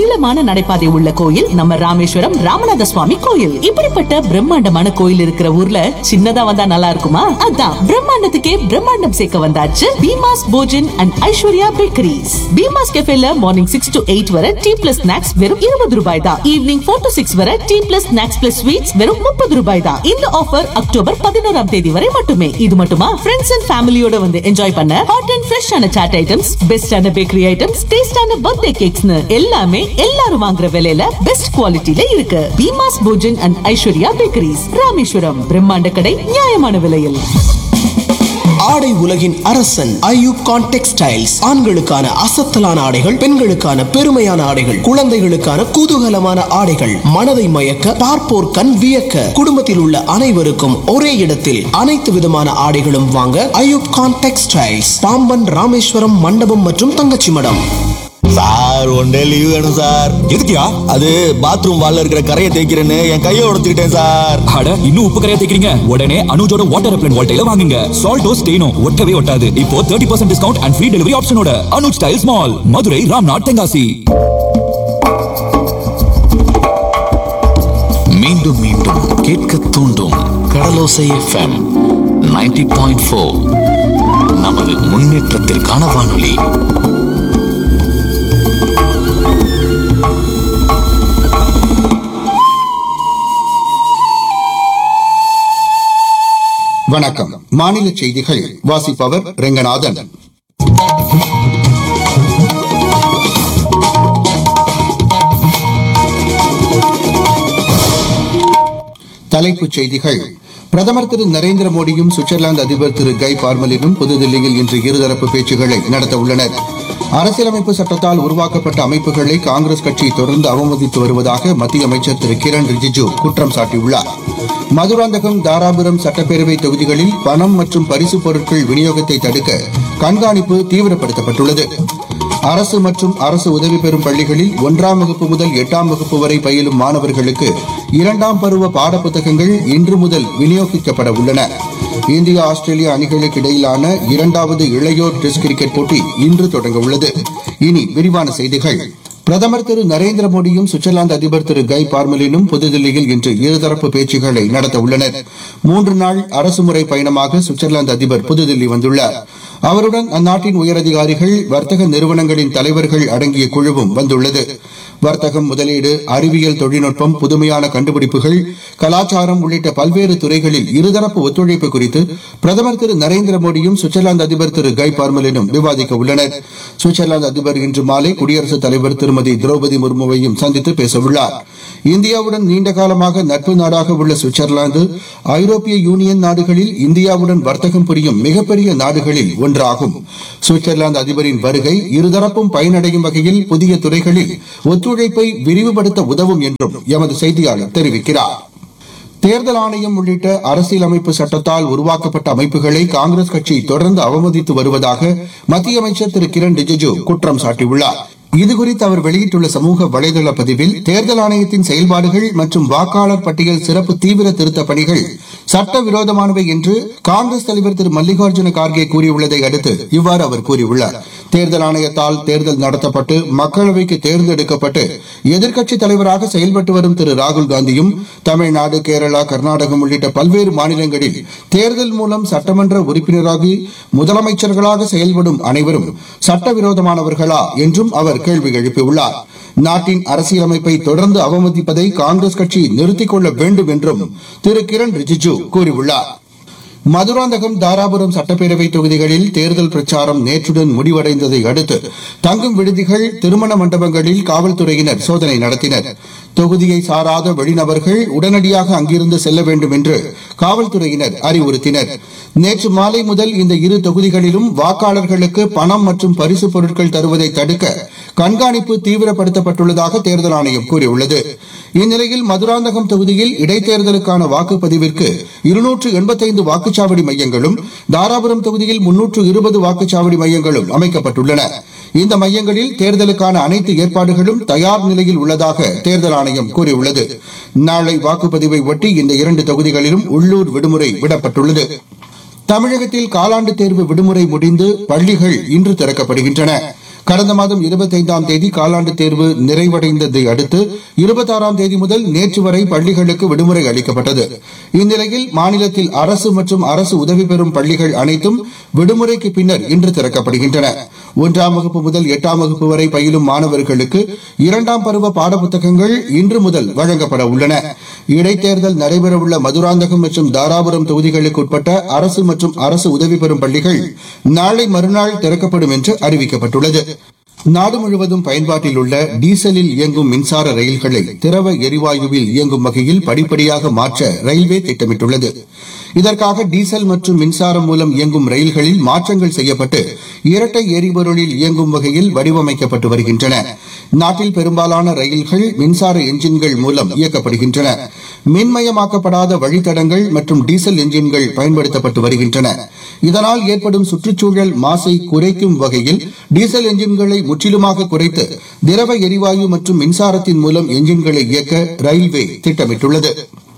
அகலமான நடைபாதை உள்ள கோயில் நம்ம ராமேஸ்வரம் ராமநாத சுவாமி கோயில் இப்படிப்பட்ட பிரம்மாண்டமான கோயில் இருக்கிற ஊர்ல சின்னதா வந்தா நல்லா இருக்குமா அதான் பிரம்மாண்டத்துக்கே பிரம்மாண்டம் சேர்க்க வந்தாச்சு பீமாஸ் போஜன் அண்ட் ஐஸ்வர்யா பேக்கரிஸ் பீமாஸ் கெஃபேல மார்னிங் சிக்ஸ் டு எயிட் வரை டீ பிளஸ் ஸ்நாக்ஸ் வெறும் இருபது ரூபாய் தான் ஈவினிங் ஃபோர் டு சிக்ஸ் வரை tea plus snacks plus sweets வெறும் முப்பது ரூபாய் தான் இந்த ஆஃபர் அக்டோபர் பதினோராம் தேதி வரை மட்டுமே இது மட்டுமா ஃப்ரெண்ட்ஸ் அண்ட் ஃபேமிலியோட வந்து என்ஜாய் பண்ண ஹாட் அண்ட் ஃப்ரெஷ்ஷான சாட் ஐட்டம்ஸ் பெஸ்டான பேக்கரி ஐட்டம்ஸ் டேஸ்டான பர்த்டே கேக்ஸ்னு எல்லாமே எல்லாரும் வாங்குற விலையில பெஸ்ட் குவாலிட்டில இருக்கு பீமாஸ் போஜன் அண்ட் ஐஸ்வர்யா பேக்கரிஸ் ராமேஸ்வரம் பிரம்மாண்ட கடை நியாயமான விலையில் ஆடை உலகின் அரசன் ஐயூப் கான் டெக்ஸ்டைல்ஸ் ஆண்களுக்கான அசத்தலான ஆடைகள் பெண்களுக்கான பெருமையான ஆடைகள் குழந்தைகளுக்கான குதூகலமான ஆடைகள் மனதை மயக்க பார்ப்போர் கண் வியக்க குடும்பத்தில் உள்ள அனைவருக்கும் ஒரே இடத்தில் அனைத்து விதமான ஆடைகளும் வாங்க ஐயூப் கான் டெக்ஸ்டைல்ஸ் பாம்பன் ராமேஸ்வரம் மண்டபம் மற்றும் Thangachimadam sir one day leave வேணும் சார் எதுக்குயா அது பாத்ரூம் வால்ல இருக்கிற கரையை தேய்க்கிறேன்னு என் கையை உடைச்சுக்கிட்டேன் சார் அட இன்னும் உப்பு கரையா தேக்கிறீங்க உடனே அனுஜோட வாட்டர் அப்ளன் வால்டைல வாங்குங்க சால்டோ ஸ்டெயினோ ஒட்டவே ஒட்டாது இப்போ thirty percent discount and free delivery ஆப்ஷனோட அனுஜ் ஸ்டைல்ஸ் மால் மதுரை ராம்நாத் தென்காசி மீண்டும் மீண்டும் கேட்க தூண்டும் கடலோசை எஃப்எம் 90.4 பாயிண்ட் ஃபோர் நமது முன்னேற்றத்திற்கான வானொலி வணக்கம் மாநில செய்திகள் வாசிப்பவர் ரெங்கநாதன் தலைப்புச் செய்திகள் பிரதமர் திரு நரேந்திர மோடியும் சுவிட்சர்லாந்து அதிபர் திரு கை பார்மலினும் புதுதில்லியில் இன்று இருதரப்பு பேச்சுக்களை நடத்த உள்ளனர் அரசியலமைப்பு சட்டத்தால் உருவாக்கப்பட்ட அமைப்புகளை காங்கிரஸ் கட்சி தொடர்ந்து அவமதித்து வருவதாக மத்திய அமைச்சர் திரு கிரண் ரிஜிஜு குற்றம் சாட்டியுள்ளார் மதுராந்தகம் தாராபுரம் சட்டப்பேரவை தொகுதிகளில் பணம் மற்றும் பரிசுப் பொருட்கள் விநியோகத்தை தடுக்க கண்காணிப்பு தீவிரப்படுத்தப்பட்டுள்ளது அரசு மற்றும் அரசு உதவி பெறும் பள்ளிகளில் ஒன்றாம் வகுப்பு முதல் எட்டாம் வகுப்பு வரை பயிலும் மாணவர்களுக்கு இரண்டாம் பருவ பாடப்புத்தகங்கள் இன்று முதல் விநியோகிக்கப்பட உள்ளன இந்தியா ஆஸ்திரேலியா அணிகளுக்கு இடையிலான இரண்டாவது இளையோர் டெஸ்ட் கிரிக்கெட் போட்டி இன்று தொடங்க உள்ளது இனி விரிவான செய்திகள் பிரதமர் திரு நரேந்திர மோடியும் சுவிட்சர்லாந்து அதிபர் திரு கை பார்மலினும் புதுதில்லியில் இன்று இருதரப்பு பேச்சுக்களை நடத்த உள்ளனர் மூன்று நாள் அரசுமுறை பயணமாக சுவிட்சர்லாந்து அதிபர் புதுதில்லி வந்துள்ளார் அவருடன் அந்நாட்டின் உயரதிகாரிகள் வர்த்தக நிறுவனங்களின் தலைவர்கள் அடங்கிய குழுவும் வந்துள்ளது வர்த்தகம் முதலீடு அறிவியல் தொழில்நுட்பம் புதுமையான கண்டுபிடிப்புகள் கலாச்சாரம் உள்ளிட்ட பல்வேறு துறைகளில் இருதரப்பு ஒத்துழைப்பு குறித்து பிரதமர் திரு நரேந்திர மோடியும் சுவிட்சர்லாந்து அதிபர் திரு கை பார்மலினும் விவாதிக்க உள்ளனர் சுவிட்சர்லாந்து அதிபர் இன்று மாலை குடியரசுத் தலைவர் திருமதி திரௌபதி முர்முவையும் சந்தித்து பேசவுள்ளார் இந்தியாவுடன் நீண்ட காலமாக நட்பு நாடாக உள்ள சுவிட்சர்லாந்து ஐரோப்பிய யூனியன் நாடுகளில் இந்தியாவுடன் வர்த்தகம் புரியும் மிகப்பெரிய நாடுகளில் ஒன்றாகும் சுவிட்சர்லாந்து அதிபரின் வருகை இருதரப்பும் பயனடையும் வகையில் புதிய துறைகளில் ஒத்துழைப்பை விரிவுபடுத்த உதவும் என்றும் எமது செய்தியாளர் தெரிவிக்கிறார் தேர்தல் ஆணையம் உள்ளிட்ட அரசியலமைப்பு சட்டத்தால் உருவாக்கப்பட்ட அமைப்புகளை காங்கிரஸ் கட்சி தொடர்ந்து அவமதித்து வருவதாக மத்திய அமைச்சர் திரு கிரண் ரிஜிஜு குற்றம் சாட்டியுள்ளார் இதுகுறித்து அவர் வெளியிட்டுள்ள சமூக வலைதள பதிவில் தேர்தல் ஆணையத்தின் செயல்பாடுகள் மற்றும் வாக்காளர் பட்டியல் சிறப்பு தீவிர திருத்த பணிகள் சட்டவிரோதமானவை என்று காங்கிரஸ் தலைவர் திரு மல்லிகார்ஜுன கார்கே கூறியுள்ளதை அடுத்து இவ்வாறு அவர் கூறியுள்ளார் தேர்தல் ஆணையத்தால் தேர்தல் நடத்தப்பட்டு மக்களவைக்கு தேர்ந்தெடுக்கப்பட்டு எதிர்க்கட்சித் தலைவராக செயல்பட்டு வரும் திரு ராகுல் காந்தியும் தமிழ்நாடு கேரளா கர்நாடகம் உள்ளிட்ட பல்வேறு மாநிலங்களில் தேர்தல் மூலம் சட்டமன்ற உறுப்பினராகி முதலமைச்சர்களாக செயல்படும் அனைவரும் சட்டவிரோதமானவர்களா என்றும் அவர் கேள்வி எழுப்பியுள்ளார் நாட்டின் அரசியலமைப்பை தொடர்ந்து அவமதிப்பதை காங்கிரஸ் கட்சி நிறுத்திக் கொள்ள வேண்டும் என்றும் திரு கிரண் ரிஜிஜு கூறியுள்ளார் மதுராந்தகம் தாராபுரம் சட்டப்பேரவை தொகுதிகளில் தேர்தல் பிரச்சாரம் நேற்றுடன் முடிவடைந்ததை அடுத்து தங்கும் விடுதிகள் திருமண மண்டபங்களில் காவல்துறையினர் சோதனை நடத்தினர் தொகுதியை சாராத வெளிநபர்கள் உடனடியாக அங்கிருந்து செல்ல வேண்டும் என்று காவல்துறையினர் அறிவுறுத்தினர் நேற்று மாலை முதல் இந்த இரு தொகுதிகளிலும் வாக்காளர்களுக்கு பணம் மற்றும் பரிசு பொருட்கள் தருவதை தடுக்க கண்காணிப்பு தீவிரப்படுத்தப்பட்டுள்ளதாக தேர்தல் ஆணையம் கூறியுள்ளது இந்நிலையில் மதுராந்தகம் தொகுதியில் இடைத்தேர்தலுக்கான வாக்குப்பதிவிற்கு இருநூற்று எண்பத்தைந்து வாக்குச்சாவடி மையங்களும் தாராபுரம் தொகுதியில் முன்னூற்று இருபது வாக்குச்சாவடி மையங்களும் அமைக்கப்பட்டுள்ளன இந்த மையங்களில் தேர்தலுக்கான அனைத்து ஏற்பாடுகளும் தயார் நிலையில் உள்ளதாக தேர்தல் ஆணையம் கூறியுள்ளது நாளை வாக்குப்பதிவை ஒட்டி இந்த இரண்டு தொகுதிகளிலும் உள்ளூர் விடுமுறை விடப்பட்டுள்ளது தமிழகத்தில் காலாண்டு தேர்வு விடுமுறை முடிந்து பள்ளிகள் இன்று திறக்கப்படுகின்றன கடந்த மாதம் இருபத்தைந்தாம் தேதி காலாண்டு தேர்வு நிறைவடைந்ததை அடுத்து இருபத்தாறாம் தேதி முதல் நேற்று வரை பள்ளிகளுக்கு விடுமுறை அளிக்கப்பட்டது இந்நிலையில் மாநிலத்தில் அரசு மற்றும் அரசு உதவி பெறும் பள்ளிகள் அனைத்தும் விடுமுறைக்கு பின்னர் இன்று திறக்கப்படுகின்றன ஒன்றாம் வகுப்பு முதல் எட்டாம் வகுப்பு வரை பயிலும் மாணவர்களுக்கு இரண்டாம் பருவ பாடப்புத்தகங்கள் இன்று முதல் வழங்கப்பட உள்ளன இடைத்தேர்தல் நடைபெறவுள்ள மதுராந்தகம் மற்றும் தாராபுரம் தொகுதிகளுக்கு உட்பட்ட அரசு மற்றும் அரசு உதவி பெறும் பள்ளிகள் நாளை மறுநாள் திறக்கப்படும் என்று அறிவிக்கப்பட்டுள்ளது நாடு முழுவதும் பயன்பாட்டில் உள்ள டீசலில் இயங்கும் மின்சார ரயில்களை திரவ எரிவாயுவில் இயங்கும் வகையில் படிப்படியாக மாற்ற ரயில்வே திட்டமிட்டுள்ளது இதற்காக டீசல் மற்றும் மின்சாரம் மூலம் இயங்கும் ரயில்களில் மாற்றங்கள் செய்யப்பட்டு இரட்டை எரிபொருளில் இயங்கும் வகையில் வடிவமைக்கப்பட்டு வருகின்றன நாட்டில் பெரும்பாலான ரயில்கள் மின்சார என்ஜின்கள் மூலம் இயக்கப்படுகின்றன மின்மயமாக்கப்படாத வழித்தடங்கள் மற்றும் டீசல் என்ஜின்கள் பயன்படுத்தப்பட்டு வருகின்றன இதனால் ஏற்படும் சுற்றுச்சூழல் மாசை குறைக்கும் வகையில் டீசல் என்ஜின்களை முற்றிலுமாக குறைத்து திரவ எரிவாயு மற்றும் மின்சாரத்தின் மூலம் என்ஜின்களை இயக்க ரயில்வே திட்டமிட்டுள்ளது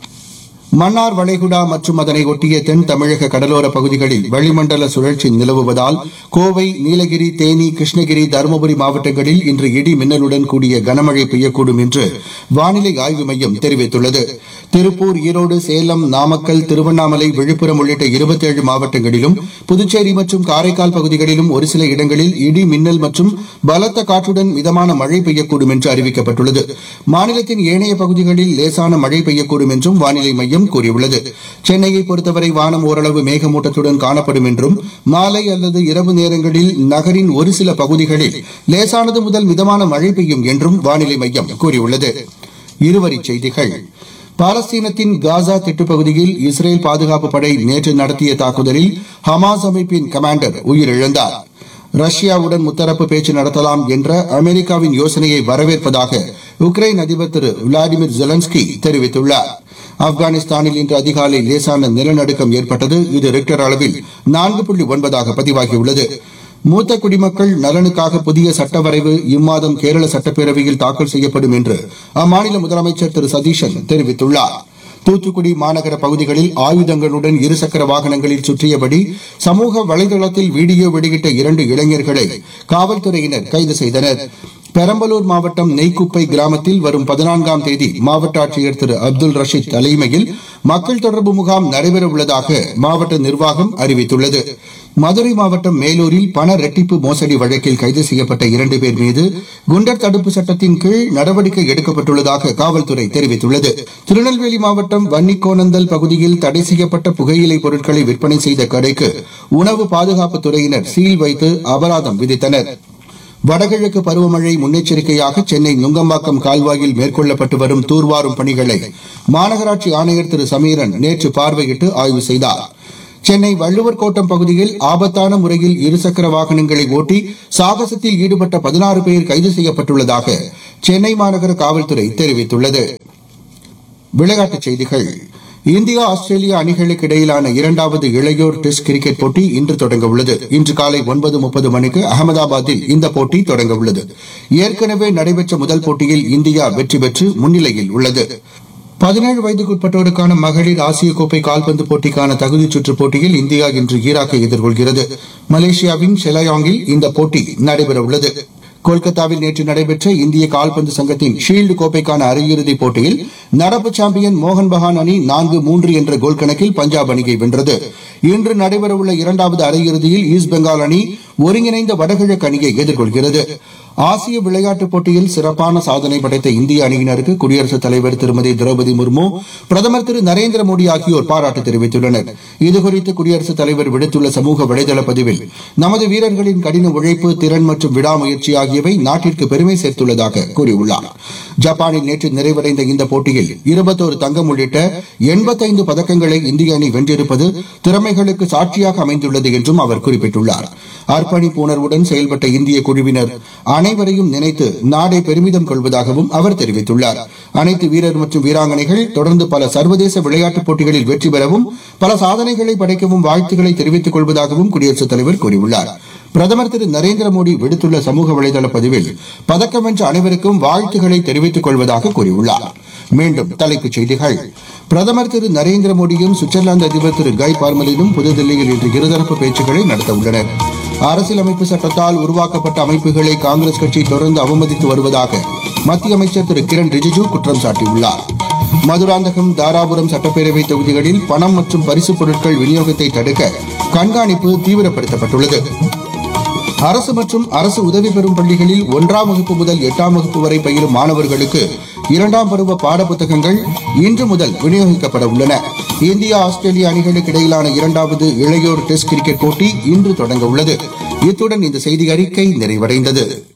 மன்னார் வளைகுடா மற்றும் அதனை ஒட்டிய தென் தமிழக கடலோர பகுதிகளில் வளிமண்டல சுழற்சி நிலவுவதால் கோவை நீலகிரி தேனி கிருஷ்ணகிரி தருமபுரி மாவட்டங்களில் இன்று இடி மின்னலுடன் கூடிய கனமழை பெய்யக்கூடும் என்று வானிலை ஆய்வு மையம் தெரிவித்துள்ளது திருப்பூர் ஈரோடு சேலம் நாமக்கல் திருவண்ணாமலை விழுப்புரம் உள்ளிட்ட இருபத்தேழு மாவட்டங்களிலும் புதுச்சேரி மற்றும் காரைக்கால் பகுதிகளிலும் ஒரு சில இடங்களில் இடி மின்னல் மற்றும் பலத்த காற்றுடன் மிதமான மழை பெய்யக்கூடும் என்று அறிவிக்கப்பட்டுள்ளது மாநிலத்தின் ஏனைய பகுதிகளில் லேசான மழை பெய்யக்கூடும் என்றும் வானிலை மையம் கூறியுள்ளது சென்னையை பொறுத்தவரை வானம் ஓரளவு மேகமூட்டத்துடன் காணப்படும் என்றும் மாலை அல்லது இரவு நேரங்களில் நகரின் ஒரு சில பகுதிகளில் லேசானது முதல் மிதமான மழை பெய்யும் என்றும் வானிலை மையம் கூறியுள்ளது இருவரிச் செய்திகள் பாலஸ்தீனத்தின் காசா திட்டுப்பகுதியில் இஸ்ரேல் பாதுகாப்பு படை நேற்று நடத்திய தாக்குதலில் ஹமாஸ் அமைப்பின் கமாண்டர் உயிரிழந்தார் ரஷ்யாவுடன் முத்தரப்பு பேச்சு நடத்தலாம் என்ற அமெரிக்காவின் யோசனையை வரவேற்பதாக உக்ரைன் அதிபர் திரு விளாடிமிர் ஜெலன்ஸ்கி தெரிவித்துள்ளார் ஆப்கானிஸ்தானில் இன்று அதிகாலை லேசான நிலநடுக்கம் ஏற்பட்டது இது ரிக்டர் அளவில் நான்கு புள்ளி ஒன்பதாக பதிவாகியுள்ளது மூத்த குடிமக்கள் நலனுக்காக புதிய சட்ட வரைவு இம்மாதம் கேரள சட்டப்பேரவையில் தாக்கல் செய்யப்படும் என்று அம்மாநில முதலமைச்சர் திரு சதீஷன் தெரிவித்துள்ளார் தூத்துக்குடி மாநகர பகுதிகளில் ஆயுதங்களுடன் இருசக்கர வாகனங்களில் சுற்றியபடி சமூக வலைதளத்தில் வீடியோ வெளியிட்ட இரண்டு இளைஞர்களை காவல்துறையினர் கைது செய்தனர் பெரம்பலூர் மாவட்டம் நெய்க்குப்பை கிராமத்தில் வரும் பதினான்காம் தேதி மாவட்ட ஆட்சியர் திரு அப்துல் ரஷீத் தலைமையில் மக்கள் தொடர்பு முகாம் நடைபெற உள்ளதாக மாவட்ட நிர்வாகம் அறிவித்துள்ளது மதுரை மாவட்டம் மேலூரில் பண ரெட்டிப்பு மோசடி வழக்கில் கைது செய்யப்பட்ட இரண்டு பேர் மீது குண்டர் தடுப்பு சட்டத்தின் கீழ் நடவடிக்கை எடுக்கப்பட்டுள்ளதாக காவல்துறை தெரிவித்துள்ளது திருநெல்வேலி மாவட்டம் வன்னிக்கோணந்தல் பகுதியில் தடை செய்யப்பட்ட புகையிலை பொருட்களை விற்பனை செய்த கடைக்கு உணவு பாதுகாப்புத் துறையினர் சீல் வைத்து அபராதம் விதித்தனர் வடகிழக்கு பருவமழை முன்னெச்சரிக்கையாக சென்னை நுங்கம்பாக்கம் கால்வாயில் மேற்கொள்ளப்பட்டு வரும் தூர்வாரும் பணிகளை மாநகராட்சி ஆணையர் திரு சமீரன் நேற்று பார்வையிட்டு ஆய்வு செய்தார் சென்னை வள்ளுவர் கோட்டம் பகுதியில் ஆபத்தான முறையில் இருசக்கர வாகனங்களை ஓட்டி சாகசத்தில் ஈடுபட்ட பதினாறு பேர் கைது செய்யப்பட்டுள்ளதாக சென்னை மாநகர காவல்துறை தெரிவித்துள்ளது விளையாட்டுச் செய்திகள் இந்தியா ஆஸ்திரேலியா அணிகளுக்கு இடையிலான இரண்டாவது இளையோர் டெஸ்ட் கிரிக்கெட் போட்டி இன்று தொடங்க உள்ளது இன்று காலை ஒன்பது முப்பது மணிக்கு அகமதாபாத்தில் இந்த போட்டி தொடங்க உள்ளது ஏற்கனவே நடைபெற்ற முதல் போட்டியில் இந்தியா வெற்றி பெற்று முன்னிலையில் உள்ளது பதினேழு வயதுக்குட்பட்டோருக்கான மகளிர் ஆசிய கோப்பை கால்பந்து போட்டிக்கான தகுதிச் சுற்றுப் போட்டியில் இந்தியா இன்று ஈராக்கை எதிர்கொள்கிறது மலேசியாவின் ஷெலாயாங்கில் இந்த போட்டி நடைபெறவுள்ளது கொல்கத்தாவில் நேற்று நடைபெற்ற இந்திய கால்பந்து சங்கத்தின் ஷீல்டு கோப்பைக்கான அரையிறுதிப் போட்டியில் நடப்பு சாம்பியன் மோகன் பகான் அணி நான்கு மூன்று என்ற கோல் கணக்கில் பஞ்சாப் அணியை வென்றது இன்று நடைபெறவுள்ள இரண்டாவது அரையிறுதியில் ஈஸ்ட் பெங்கால் அணி ஒருங்கிணைந்த வடகிழக்கு அணியை எதிர்கொள்கிறது ஆசிய விளையாட்டுப் போட்டியில் சிறப்பான சாதனை படைத்த இந்திய அணியினருக்கு குடியரசுத் தலைவர் திருமதி திரௌபதி முர்மு பிரதமர் திரு நரேந்திர மோடி ஆகியோர் பாராட்டு தெரிவித்துள்ளனர் இதுகுறித்து குடியரசுத் தலைவர் விடுத்துள்ள சமூக வலைதள பதிவில் நமது வீரர்களின் கடின உழைப்பு திறன் மற்றும் விடாமுயற்சி ஆகியவை நாட்டிற்கு பெருமை சேர்த்துள்ளதாக கூறியுள்ளார் ஜப்பானில் நேற்று நிறைவடைந்த இந்த போட்டியில் இருபத்தோரு தங்கம் உள்ளிட்ட எண்பத்தைந்து பதக்கங்களை இந்திய அணி வென்றிருப்பது திறமைகளுக்கு சாட்சியாக அமைந்துள்ளது என்றும் அவர் குறிப்பிட்டுள்ளார் அர்ப்பணிப்பு உணர்வுடன் செயல்பட்ட இந்திய குழுவினர் அனைவரையும் நினைத்து நாடே பெருமிதம் கொள்வதாகவும் அவர் தெரிவித்துள்ளார் அனைத்து வீரர் மற்றும் வீராங்கனைகள் தொடர்ந்து பல சர்வதேச விளையாட்டுப் போட்டிகளில் வெற்றி பெறவும் பல சாதனைகளை படைக்கவும் வாழ்த்துக்களை தெரிவித்துக் கொள்வதாகவும் குடியரசுத் தலைவர் கூறியுள்ளார் பிரதமர் திரு நரேந்திர மோடி விடுத்துள்ள சமூக வலைதள பதிவில் பதக்கம் வென்ற அனைவருக்கும் வாழ்த்துக்களை தெரிவித்துக் கொள்வதாக கூறியுள்ளார் மீண்டும் தலைப்புச் செய்திகள் பிரதமர் திரு நரேந்திர மோடியும் சுவிட்சர்லாந்து அதிபர் திரு கை பார்மலினும் புதுதில்லியில் இன்று இருதரப்பு பேச்சுக்களை நடத்த உள்ளனர் அரசியலமைப்பு சட்டத்தால் உருவாக்கப்பட்ட அமைப்புகளை காங்கிரஸ் கட்சி தொடர்ந்து அவமதித்து வருவதாக மத்திய அமைச்சர் திரு கிரண் ரிஜிஜு குற்றம் சாட்டியுள்ளார் மதுராந்தகம் தாராபுரம் சட்டப்பேரவை தொகுதிகளில் பணம் மற்றும் பரிசுப் பொருட்கள் விநியோகத்தை தடுக்க கண்காணிப்பு தீவிரப்படுத்தப்பட்டுள்ளது அரசு மற்றும் அரசு உதவி பெறும் பள்ளிகளில் ஒன்றாம் வகுப்பு முதல் எட்டாம் வகுப்பு வரை பயிலும் மாணவர்களுக்கு இரண்டாம் பருவ பாடப்புத்தகங்கள் இன்று முதல் விநியோகிக்கப்பட உள்ளன இந்தியா ஆஸ்திரேலியா அணிகளுக்கு இடையிலான இரண்டாவது இளையோர் டெஸ்ட் கிரிக்கெட் போட்டி இன்று தொடங்க உள்ளது இத்துடன் இந்த செய்தி அறிக்கை நிறைவடைந்தது